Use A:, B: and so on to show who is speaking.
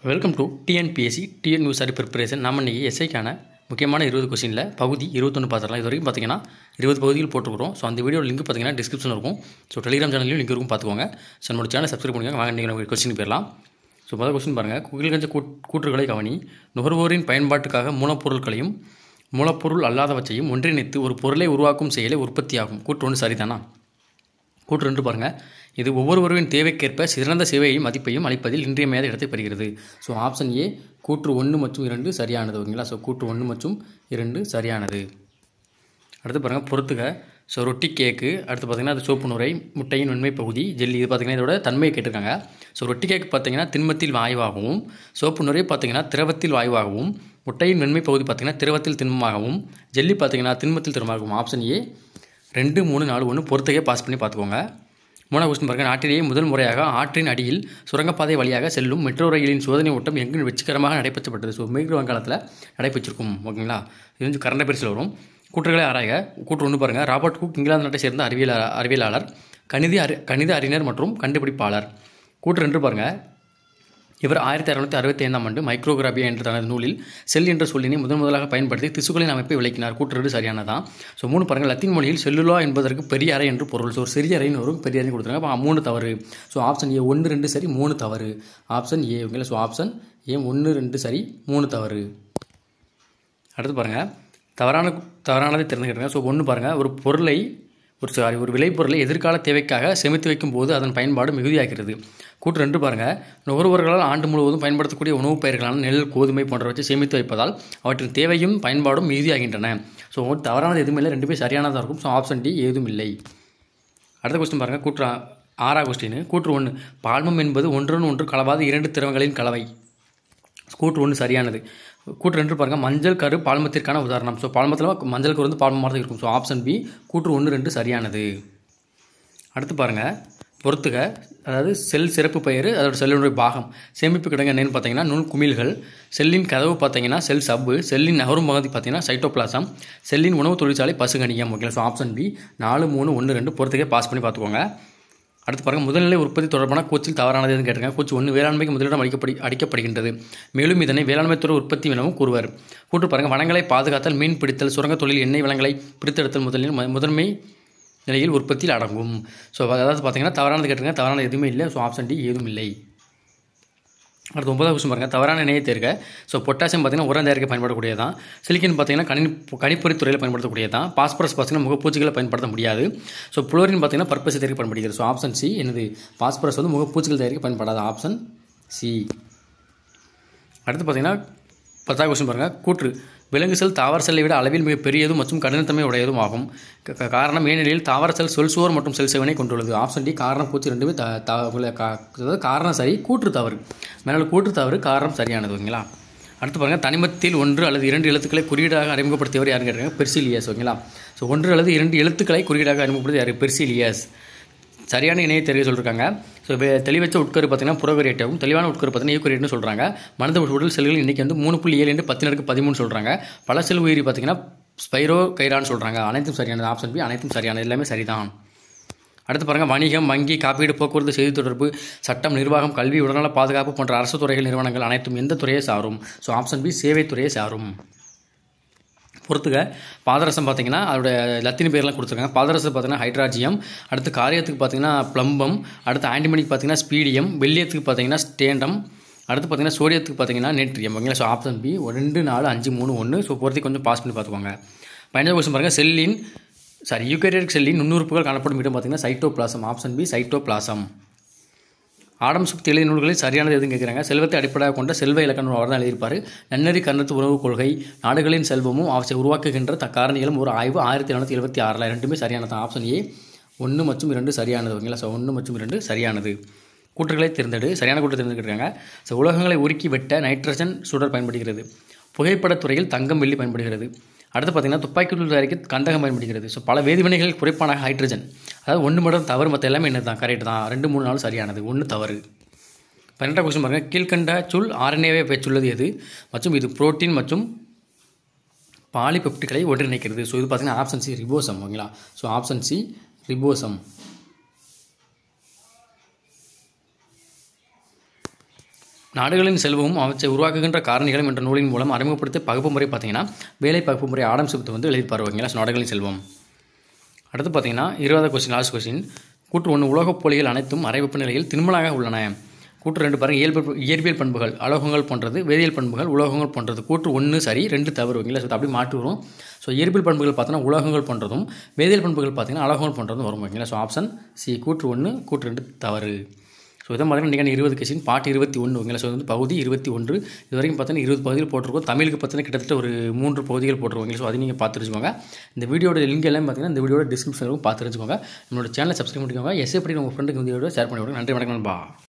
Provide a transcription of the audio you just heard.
A: welcome to TNPSC TN news சாரி preparation நம்ம இன்றைக்கி எஸ்ஐக்கான முக்கியமான இருபது கொஸ்டினில் பகுதி இருபத்தொன்று பார்த்துடலாம் இது வரைக்கும் பார்த்தீங்கன்னா இருபது பகுதிகள் போட்டுருக்கிறோம் ஸோ அந்த வீடியோ லிங்க் பார்த்தீங்கன்னா டிஸ்கிரிப்ஷனில் இருக்கும் ஸோ டெலிகிராம் சேனல்லையும் லிங்க் இருக்கும் பார்த்துக்கோங்க ஸோ நம்மளோட சேனல் சப்ஸ்கிரைப் பண்ணிக்கோங்க வாங்க நீங்கள் கொஸ்டின் போயிடலாம் ஸோ முதல் கொஸ்டின் பாருங்கள் குகில்கஞ்ச கூட் கூற்றுகளை கவனி நுகர்வோரின் பயன்பாட்டுக்காக மூலப்பொருட்களையும் மூலப்பொருள் அல்லாதவற்றையும் ஒன்றிணைத்து ஒரு பொருளை உருவாக்கும் செயலை உற்பத்தியாகும் கூற்று ஒன்று சரிதானா கூற்று ரெண்டு பாருங்கள் இது ஒவ்வொருவரின் தேவைக்கேற்ப சிறந்த சேவையையும் மதிப்பையும் அளிப்பதில் இன்றியமையாத இடத்தை பெறுகிறது ஸோ ஆப்ஷன் ஏ கூற்று ஒன்று மற்றும் இரண்டு சரியானது ஓகேங்களா ஸோ கூற்று ஒன்று மற்றும் இரண்டு சரியானது அடுத்து பாருங்கள் பொறுத்துக ஸோ ரொட்டி கேக்கு அடுத்து பார்த்திங்கன்னா அது சோப்பு நுரை முட்டையின் உண்மை பகுதி ஜெல்லி இது பார்த்திங்கன்னா இதோட தன்மையை கேட்டிருக்காங்க ஸோ ரொட்டி கேக்கு பார்த்திங்கன்னா திண்மத்தில் வாயுவாகவும் சோப்பு நுரை பார்த்திங்கன்னா திரவத்தில் வாயுவாகவும் முட்டையின் வெண்மை பகுதி பார்த்திங்கன்னா திரவத்தில் திண்மமாகவும் ஜெல்லி பார்த்திங்கன்னா திண்மத்தில் திண்மமாகவும் ஆப்ஷன் ஏ ரெண்டு மூணு நாலு ஒன்று பொறுத்தகே பாஸ் பண்ணி பார்த்துக்கோங்க மூணாவது கொஸ்டின் பாருங்கள் நாட்டிலேயே முதல் முறையாக ஆற்றின் அடியில் சுரங்கப்பாதை வழியாக செல்லும் மெட்ரோ ரயிலின் சோதனை ஓட்டம் எங்கு வெற்றிகரமாக நடைபெற்றப்பட்டது ஸோ மேற்கு வங்காளத்தில் நடைபெற்றிருக்கும் ஓகேங்களா இது வந்து கரண்ட் அஃபேர்ஸில் வரும் கூற்றுகளை ஆராய கூற்று ஒன்று பாருங்கள் ராபர்ட் குக் இங்கிலாந்து நாட்டை சேர்ந்த அறிவியல் அறிவியலாளர் கணித அறி கணித அறிஞர் மற்றும் கண்டுபிடிப்பாளர் கூற்று ரெண்டு பாருங்கள் இவர் ஆயிரத்தி அறுநூற்றி அறுபத்தி ஐந்தாம் ஆண்டு மைக்ரோகிராபியா என்ற தனது நூலில் செல் என்ற சொல்லினை முதன் முதலாக பயன்படுத்தி திசுக்களின் அமைப்பை விளக்கினார் கூற்று சரியானதான் ஸோ மூணு பாருங்கள் லத்தீன் மொழியில் செல்லுலா என்பதற்கு பெரிய அறை என்று பொருள் ஸோ ஒரு சிறிய அறைன்னு வரும் பெரிய அறை கொடுத்துருங்க அப்போ மூணு தவறு ஸோ ஆப்ஷன் ஏ ஒன்று ரெண்டு சரி மூணு தவறு ஆப்ஷன் ஏ ஓகேங்களா ஸோ ஆப்ஷன் ஏ ஒன்று ரெண்டு சரி மூணு தவறு அடுத்து பாருங்கள் தவறான தவறானதை தெரிஞ்சுக்கிட்டுங்க ஸோ ஒன்று பாருங்கள் ஒரு பொருளை ஒரு சாரி ஒரு விளைபொருளை எதிர்கால தேவைக்காக சேமித்து வைக்கும் போது அதன் பயன்பாடு மிகுதியாகிறது கூற்று ரெண்டு பாருங்கள் நுகர்வோர்களால் ஆண்டு முழுவதும் பயன்படுத்தக்கூடிய உணவுப் பயிர்களான நெல் கோதுமை போன்றவற்றை சேமித்து வைப்பதால் அவற்றின் தேவையும் பயன்பாடும் மிகுதியாகின்றன ஸோ தவறானது எதுவும் இல்லை ரெண்டுமே சரியானதாக இருக்கும் ஸோ ஆப்ஷன் டி ஏதும் இல்லை அடுத்த கொஸ்டின் பாருங்கள் கூற்று ஆறாவது கொஸ்டின் கூற்று ஒன்று பால்மம் என்பது ஒன்றுடன் ஒன்று கலவாத இரண்டு திரவங்களின் கலவை கூற்று ஒன்று சரியானது கூற்று ரெண்டு பாருங்கள் மஞ்சள் கரு பால்மத்திற்கான உதாரணம் ஸோ பால்மத்தில் மஞ்சள் கரு வந்து பால்மமாக இருக்கும் ஸோ ஆப்ஷன் பி கூற்று ஒன்று ரெண்டு சரியானது அடுத்து பாருங்கள் பொறுத்துக அதாவது செல் சிறப்பு பெயர் அதோட செல்லினுடைய பாகம் சேமிப்பு கிடங்கு என்னென்னு பார்த்தீங்கன்னா நுண் குமிழ்கள் செல்லின் கதவு பார்த்தீங்கன்னா செல் சப்பு செல்லின் நகரும் பகுதி பார்த்தீங்கன்னா சைட்டோபிளாசம் செல்லின் உணவு தொழிற்சாலை பசுகணியம் ஓகேங்களா ஸோ ஆப்ஷன் பி நாலு மூணு ஒன்று ரெண்டு பொறுத்துக்கே பாஸ் பண்ணி பார்த்துக்கோங்க அடுத்து பாருங்கள் முதல்நிலை உற்பத்தி தொடர்பான கோச்சில் தவறானது எதுன்னு கேட்டிருக்காங்க கோச் ஒன்று வேளாண்மைக்கு முதலிடம் அளிக்கப்படி அடிக்கப்படுகின்றது மேலும் இதனை வேளாண்மைத்துறை உற்பத்தி எனவும் கூறுவர் கூட்டு பாருங்கள் வனங்களை பாதுகாத்தல் மீன் பிடித்தல் சுரங்க தொழில் எண்ணெய் வளங்களை பிரித்தெடுத்தல் முதலில் முதன்மை நிலையில் உற்பத்தியில் அடங்கும் ஸோ அதாவது பார்த்தீங்கன்னா தவறானது கேட்டிருங்க தவறானது எதுவுமே இல்லை ஸோ ஆப்ஷன் டி எதுவும் இல்லை அடுத்து ஒன்பதாவது கொஸ்டின் பாருங்கள் தவறான இணையை தேர்க ஸோ பொட்டாசியம் பார்த்தீங்கன்னா உரம் தயாரிக்க பயன்படக்கூடியதான் சிலிக்கன் பார்த்தீங்கன்னா கணி கணிப்பொறி துறையில் பயன்படுத்தக்கூடியதான் பாஸ்பரஸ் பார்த்தீங்கன்னா முகப்பூச்சிகளை பயன்படுத்த முடியாது ஸோ புளோரின் பார்த்தீங்கன்னா பர்பஸ் தயாரிக்க பயன்படுகிறது ஸோ ஆப்ஷன் சி என்னது பாஸ்பரஸ் வந்து முகப்பூச்சிகள் தயாரிக்க பயன்படாது ஆப்ஷன் சி அடுத்து பார்த்தீங்கன்னா பத்தாவது கொஸ்டின் பாருங்கள் கூற்று விலங்கு செல் தாவர செல்லை விட அளவில் மிக பெரியதும் மற்றும் கடினத்தன்மை உடையதும் ஆகும் காரணம் ஏனெனில் தாவர செல் சொல் சுவர் மற்றும் செல் செவனை கொண்டுள்ளது ஆப்ஷன் டி காரணம் பூச்சி ரெண்டுமே த அதாவது காரணம் சரி கூற்று தவறு மேலே கூற்று தவறு காரணம் சரியானது ஓகேங்களா அடுத்து பாருங்கள் தனிமத்தில் ஒன்று அல்லது இரண்டு எழுத்துக்களை குறியீடாக அறிமுகப்படுத்தியவர் யாருன்னு கேட்டாங்க பெர்சிலியஸ் ஓகேங்களா ஸோ ஒன்று அல்லது இரண்டு எழுத்துக்களை குறியீடாக அறிமுகப்படுத்தி யார் பெர்சிலியஸ் சரியான இணையை தெரிய சொல்லியிருக்காங்க ஸோ தெளிவச்ச உட்கரு பார்த்தீங்கன்னா புறகுரியேட்டாகவும் தெளிவான உட்கரு பார்த்தீங்கன்னா ஈக்குரியேட்னு சொல்கிறாங்க மனித உடல் செல்கள் இன்றைக்கி வந்து மூணு புள்ளி ஏழு பத்தினருக்கு பதிமூணு சொல்கிறாங்க பல செல் உயிரி பார்த்தீங்கன்னா ஸ்பைரோ கைரான்னு சொல்கிறாங்க அனைத்தும் சரியானது ஆப்ஷன் பி அனைத்தும் சரியானது எல்லாமே சரிதான் அடுத்து பாருங்கள் வணிகம் வங்கி காப்பீடு போக்குவரத்து செய்தி தொடர்பு சட்டம் நிர்வாகம் கல்வி உடல்நல பாதுகாப்பு போன்ற அரசு துறைகள் நிறுவனங்கள் அனைத்தும் எந்த துறையை சாரும் ஸோ ஆப்ஷன் பி சேவை துறையை சாரும் பொறுத்துக்க பாதரசம் பார்த்தீங்கன்னா அதோட லத்தின் பேர்லாம் கொடுத்துருக்காங்க பாதரசம் பார்த்தீங்கன்னா ஹைட்ராஜியம் அடுத்து காரியத்துக்கு பார்த்தீங்கன்னா ப்ளம்பம் அடுத்து ஆன்டிமனிக் பார்த்தீங்கன்னா ஸ்பீடியம் வெள்ளியத்துக்கு பார்த்தீங்கன்னா ஸ்டேண்டம் அடுத்து பார்த்தீங்கன்னா சோடியத்துக்கு பார்த்தீங்கன்னா நேட்ரியம் ஓகேங்களா ஸோ ஆப்ஷன் பி ரெண்டு நாலு அஞ்சு மூணு ஒன்று ஸோ பொறுத்தி கொஞ்சம் பாஸ் பண்ணி பார்த்துக்கோங்க பதினஞ்சு கொஸ்டின் பாருங்கள் செல்லின் சாரி யூகேரியட் செல்லின் நுண்ணுறுப்புகள் காணப்படும் இடம் பார்த்தீங்கன்னா சைட்டோபிளாசம் ஆப்ஷன் பி சைட்டோபிளாசம் ஆடம் சுக்தி எழுதிய நூல்களில் சரியானது எதுவும் கேட்குறாங்க செல்வத்தை அடிப்படையாக கொண்ட செல்வ இலக்கணம் அவர் தான் எழுதியிருப்பார் நன்னறி கருத்து உணவு கொள்கை நாடுகளின் செல்வமும் அவற்றை உருவாக்குகின்ற த காரணிகளும் ஒரு ஆய்வு ஆயிரத்தி எழுநூற்றி எழுபத்தி ஆறில் ரெண்டுமே சரியானது ஆப்ஷன் ஏ ஒன்று மற்றும் இரண்டு சரியானது ஓகேங்களா ஸோ ஒன்று மற்றும் இரண்டு சரியானது கூற்றுகளை தேர்ந்தெடு சரியான கூற்று தேர்ந்தெடுக்கிறாங்க ஸோ உலகங்களை உருக்கி வெட்ட நைட்ரஜன் சுடர் பயன்படுகிறது புகைப்படத்துறையில் தங்கம் வெள்ளி பயன்படுகிறது அடுத்து பார்த்திங்கன்னா துப்பாக்கிகள் தயாரிக்க கந்தகம் பயன்படுகிறது ஸோ பல வேதிவினைகள் குறைப்பான ஹைட்ரஜன் அதாவது ஒன்று மட்டும் தவறு மற்ற எல்லாமே என்ன தான் கரெக்ட் தான் ரெண்டு மூணு நாள் சரியானது ஒன்று தவறு பன்னெண்டாம் கொஸ்டின் பாருங்கள் கீழ்கண்ட சொல் ஆர்என்ஏவை பெற்றுள்ளது எது மற்றும் இது புரோட்டீன் மற்றும் பாலிபெப்டிகளை ஒன்றிணைக்கிறது ஸோ இது பார்த்திங்கன்னா ஆப்ஷன் சி ரிபோசம் ஓகேங்களா ஸோ ஆப்ஷன் சி ரிபோசம் நாடுகளின் செல்வமும் அவற்றை உருவாக்குகின்ற காரணிகளும் என்ற நூலின் மூலம் அறிமுகப்படுத்திய பகுப்பு முறை பார்த்தீங்கன்னா வேலை பகுப்பு முறை ஆடம் சிப்த் வந்து எழுதிப்பார் ஓகேங்களா ஸோ நாடுகளின் செல்வம் அடுத்து பார்த்தீங்கன்னா இருபதாவது கொஸ்டின் லாஸ்ட் கொஸ்டின் கூற்று ஒன்று உலோகப் போலிகள் அனைத்தும் அரை வெப்பநிலையில் திண்மலாக உள்ளன கூற்று ரெண்டு பாருங்கள் இயல்பு இயற்பியல் பண்புகள் அலோகங்கள் போன்றது வேதியியல் பண்புகள் உலோகங்கள் போன்றது கூற்று ஒன்று சரி ரெண்டு தவறு ஓகேங்களா ஸோ இது அப்படி மாற்றி வரும் ஸோ இயற்பியல் பண்புகள் பார்த்தோன்னா உலோகங்கள் போன்றதும் வேதியியல் பண்புகள் பார்த்தீங்கன்னா அலோகங்கள் போன்றதும் வரும் ஓகேங்களா ஸோ ஆப்ஷன் சி கூற்று ஒன்று கூற்று ரெண்டு தவறு ஸோ இதை பார்த்தீங்கன்னா நீங்கள் இருபது கொஸ்டின் பாட்டு இருபத்தி ஒன்று ஓகேங்களா ஸோ வந்து பகுதி இருபத்தி ஒன்று இது வரைக்கும் பார்த்தீங்கன்னா இருபது பகுதிகள் போட்டிருக்கோம் தமிழுக்கு பார்த்தீங்கன்னா கிட்டத்தட்ட ஒரு மூன்று பகுதிகள் போட்டிருக்கோம் ஸோ அதை நீங்கள் பார்த்து தெரிஞ்சுக்கோங்க இந்த வீடியோட லிங்க் எல்லாம் பார்த்தீங்கன்னா இந்த வீடியோட டிஸ்கிரிப்ஷனில் பார்த்து தெரிஞ்சுக்கோங்க நம்மளோட சேனலை சப்ஸ்கிரைப் பண்ணிக்கோங்க எஸ்ஏ படி உங்கள் ஃப்ரெண்டுக்கு இந்த வீடியோ ஷேர் பண்ணி விடுங்க நன்றி வணக்கம் நண்பா